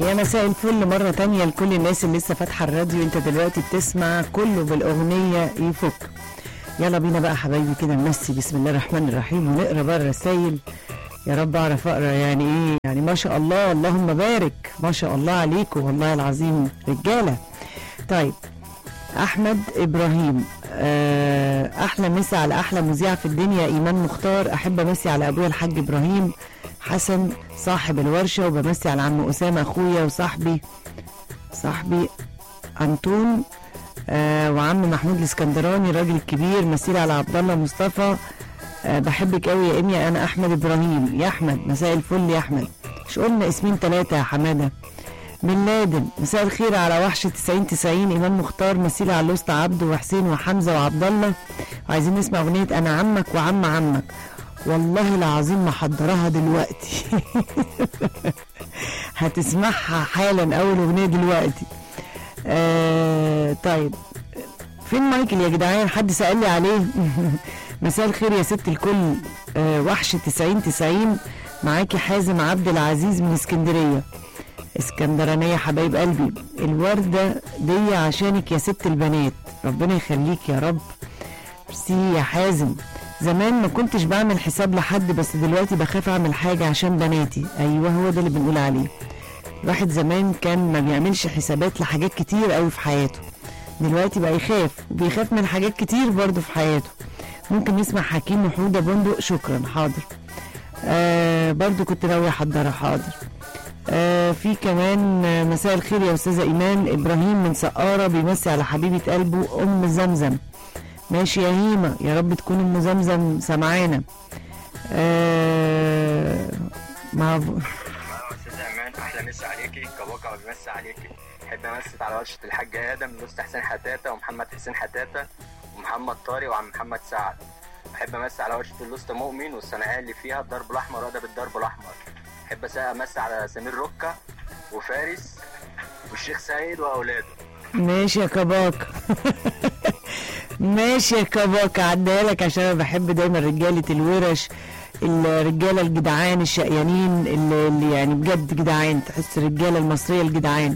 يا مساء الفل مرة تانية لكل الناس اللي لسه فاتحة الراديو انت دلوقتي بتسمع كله بالأغنية يفك يلا بينا بقى حبايبي كده نمسي بسم الله الرحمن الرحيم ونقرا بقى الرسايل يا رب اعرف اقرا يعني ايه يعني ما شاء الله اللهم بارك ما شاء الله عليكم والله العظيم رجاله طيب احمد ابراهيم آه، احلى مسا على احلى مذيع في الدنيا ايمان مختار احب امسي على ابويا الحاج ابراهيم حسن صاحب الورشه وبمسي على عم اسامه اخويا وصاحبي صاحبي انطون آه وعم محمود الاسكندراني الراجل الكبير مسيري على عبد الله مصطفى آه بحبك قوي يا امي انا احمد ابراهيم يا احمد مساء الفل يا احمد مش قلنا اسمين ثلاثه يا حماده بن لادن مساء الخير على وحش 90 90 امام مختار مسيري على الوسطى عبده وحسين وحمزه وعبد الله وعايزين نسمع اغنيه انا عمك وعم عمك والله العظيم محضراها دلوقتي هتسمعها حالا اول اغنيه دلوقتي آه طيب فين مايكل يا جدعان حد سأل لي عليه مساء الخير يا ست الكل آه وحش 90 90 معاكي حازم عبد العزيز من اسكندريه اسكندرانيه حبايب قلبي الورده دي عشانك يا ست البنات ربنا يخليك يا رب ميرسي يا حازم زمان ما كنتش بعمل حساب لحد بس دلوقتي بخاف اعمل حاجه عشان بناتي ايوه هو ده اللي بنقول عليه الواحد زمان كان ما بيعملش حسابات لحاجات كتير قوي في حياته دلوقتي بقى يخاف وبيخاف من حاجات كتير برضه في حياته ممكن نسمع حكيم وحوده بندق شكرا حاضر آه برضه كنت ناوي احضرها حاضر آه في كمان آه، مساء الخير يا استاذه ايمان ابراهيم من سقاره بيمسي على حبيبه قلبه ام زمزم ماشي يا هيمه يا رب تكون ام زمزم سمعانا آه مع استاذ ايمان احلى مسا عليكي كبوكا بيمسي عليكي احب امسي على ورشه الحاج ادم لوست حسين حتاته ومحمد حسين حتاته ومحمد طارق وعم محمد سعد احب امسي على ورشه اللوست مؤمن والصناعيه اللي فيها الضرب الاحمر وادب الضرب الاحمر احب امسي على سمير ركه وفارس والشيخ سيد واولاده ماشي يا كباك ماشي يا كباك عديها لك عشان انا بحب دايما رجاله الورش الرجاله الجدعان الشقيانين اللي, اللي يعني بجد جدعان تحس الرجاله المصريه الجدعان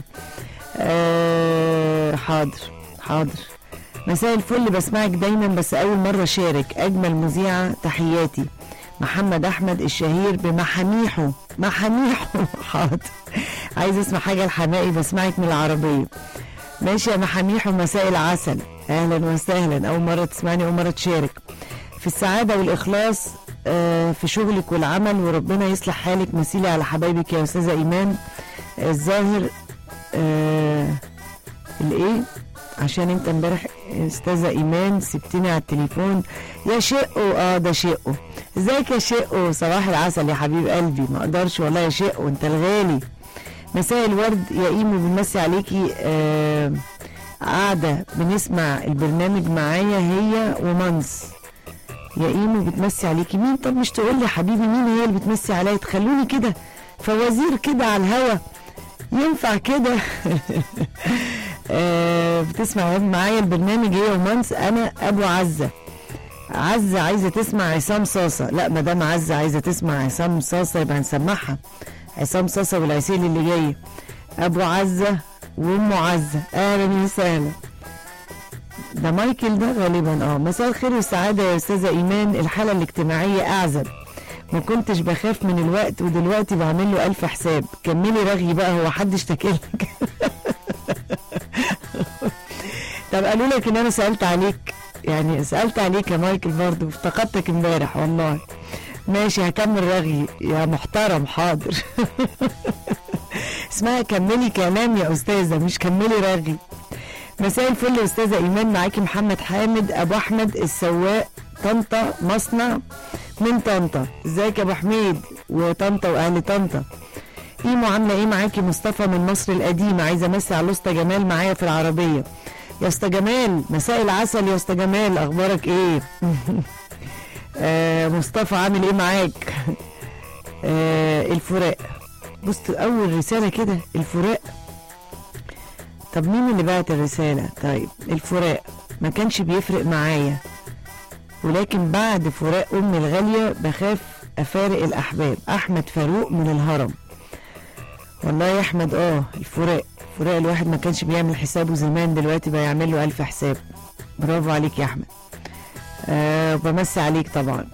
آه حاضر حاضر مساء الفل بسمعك دايما بس اول مره شارك اجمل مذيعه تحياتي محمد احمد الشهير بمحاميحه محاميحه حاضر عايز اسمع حاجه الحمائي بسمعك من العربيه ماشي يا محاميح ومساء العسل اهلا وسهلا اول مره تسمعني اول مره تشارك في السعاده والاخلاص آه، في شغلك والعمل وربنا يصلح حالك مثيلي على حبايبك يا استاذه ايمان آه، الظاهر آه الايه عشان انت امبارح استاذه ايمان سبتني على التليفون يا شقه اه ده شقه ازيك يا شقه صباح العسل يا حبيب قلبي ما اقدرش والله يا شقه انت الغالي مساء الورد يا ايمو بنمسي عليكي آه قاعدة بنسمع البرنامج معايا هي ومنس يا ايمو بتمسي عليكي مين طب مش تقول لي يا حبيبي مين هي اللي بتمسي عليا تخلوني كده فوازير كده على الهوا ينفع كده آه بتسمع معايا البرنامج هي ومنس انا ابو عزه عزه عايزه تسمع عصام صاصه لا ما دام عزه عايزه تسمع عصام صاصه يبقى هنسمعها عصام صاصه والعسيل اللي جاي ابو عزه وام عزه اهلا وسهلا ده مايكل ده غالبا اه مساء الخير والسعاده يا استاذه ايمان الحاله الاجتماعيه اعزب ما كنتش بخاف من الوقت ودلوقتي بعمل له الف حساب كملي رغي بقى هو حد اشتكى لك طب قالوا لك ان انا سالت عليك يعني سالت عليك يا مايكل برضه افتقدتك امبارح والله ماشي هكمل رغي يا محترم حاضر اسمها كملي كلام يا استاذه مش كملي رغي مساء الفل يا استاذه ايمان معاكي محمد حامد ابو احمد السواق طنطا مصنع من طنطا ازيك يا ابو حميد وطنطا واهل طنطا ايمو عامله ايه معاكي مصطفى من مصر القديمه عايزه امسي على الاسطى جمال معايا في العربيه يا اسطى جمال مساء العسل يا اسطى جمال اخبارك ايه آه مصطفى عامل ايه معاك آه الفراق بص اول رساله كده الفراق طب مين اللي بعت الرساله طيب الفراق ما كانش بيفرق معايا ولكن بعد فراق امي الغاليه بخاف افارق الاحباب احمد فاروق من الهرم والله يا احمد اه الفراق الفراق الواحد ما كانش بيعمل حسابه زمان دلوقتي بقى يعمل له الف حساب برافو عليك يا احمد أه وبمسي عليك طبعا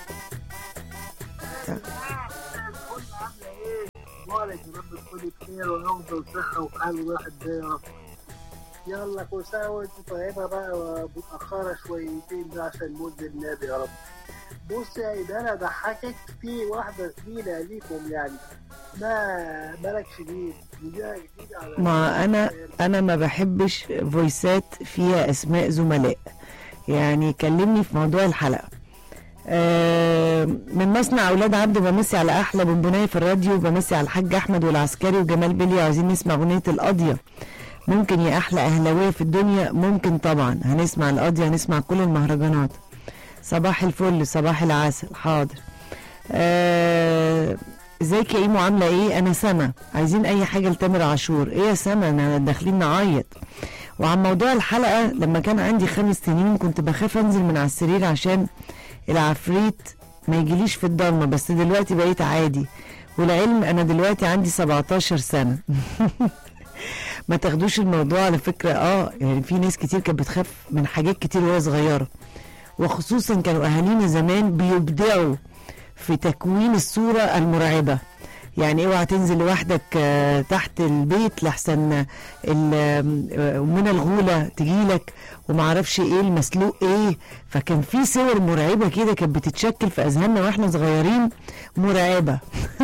مالك يا رب تكوني بخير وافضل صحه وحال واحد ده يا رب يلا كل سنه وانت طيبه بقى ومتاخره شويتين ده عشان مولد النبي يا رب بص يا عيد انا ضحكك في واحده زميله ليكم يعني ما ملك شديد مذيعة جديدة على ما انا انا ما بحبش فويسات فيها اسماء زملاء يعني كلمني في موضوع الحلقه آه، من مصنع اولاد عبد بمسي على احلى بونبونايه في الراديو بمسي على الحاج احمد والعسكري وجمال بلي عايزين نسمع اغنيه القاضيه ممكن يا احلى اهلاويه في الدنيا ممكن طبعا هنسمع القاضيه هنسمع كل المهرجانات صباح الفل صباح العسل حاضر آه، ازيك يا ايمو عامله ايه انا سما عايزين اي حاجه لتامر عاشور ايه يا سما انا داخلين نعيط وعن موضوع الحلقه لما كان عندي خمس سنين كنت بخاف انزل من على السرير عشان العفريت ما يجيليش في الضلمه بس دلوقتي بقيت عادي والعلم انا دلوقتي عندي 17 سنه ما تاخدوش الموضوع على فكره اه يعني في ناس كتير كانت بتخاف من حاجات كتير وهي صغيره وخصوصا كانوا اهالينا زمان بيبدعوا في تكوين الصوره المرعبه يعني اوعى تنزل لوحدك آه، تحت البيت لحسن ال- آه، من الغوله تجيلك ومعرفش ايه المسلوق ايه فكان في صور مرعبه كده كانت بتتشكل في اذهاننا واحنا صغيرين مرعبه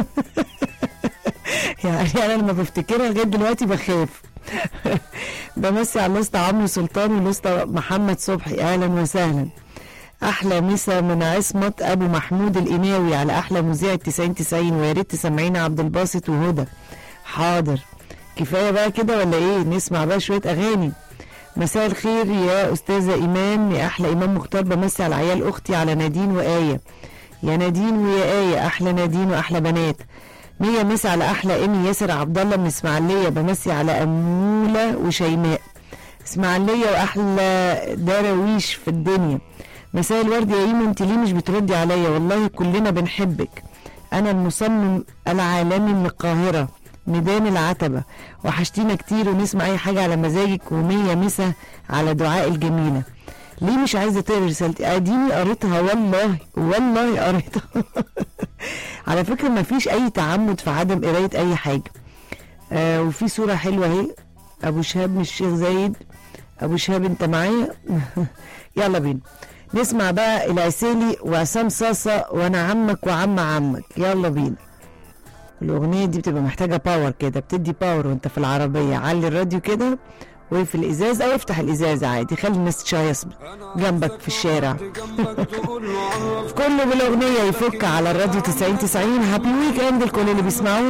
يعني انا لما بفتكرها لغايه دلوقتي بخاف بمسي على الاسطى عمرو سلطان والاسطى محمد صبحي اهلا وسهلا احلى مسا من عصمت ابو محمود القناوي على احلى مذيع 90 90 ويا ريت تسمعينا عبد الباسط وهدى حاضر كفايه بقى كده ولا ايه نسمع بقى شويه اغاني مساء الخير يا استاذه ايمان يا احلى ايمان مختار بمسي على عيال اختي على نادين وايه يا نادين ويا ايه احلى نادين واحلى بنات مية مسا على احلى امي ياسر عبد الله من اسماعيليه بمسي على اموله وشيماء اسماعيليه واحلى دراويش في الدنيا مساء الورد يا ايمو انت ليه مش بتردي عليا والله كلنا بنحبك انا المصمم العالمي من القاهره ميدان العتبة وحشتينا كتير ونسمع اي حاجة على مزاجك ومية مسا على دعاء الجميلة ليه مش عايزة تقري رسالتي اديني قريتها والله والله قريتها على فكرة ما فيش اي تعمد في عدم قراية اي حاجة آه وفي صورة حلوة اهي ابو شهاب من الشيخ زايد ابو شهاب انت معايا يلا بينا نسمع بقى العسيلي وعصام صاصة وانا عمك وعم عمك يلا بينا الاغنيه دي بتبقى محتاجه باور كده بتدي باور وانت في العربيه علي الراديو كده وفي الازاز او افتح الازاز عادي خلي الناس تشيص جنبك في الشارع كله بالاغنيه يفك على الراديو 90 90 هابي ويك اند الكل اللي بيسمعونا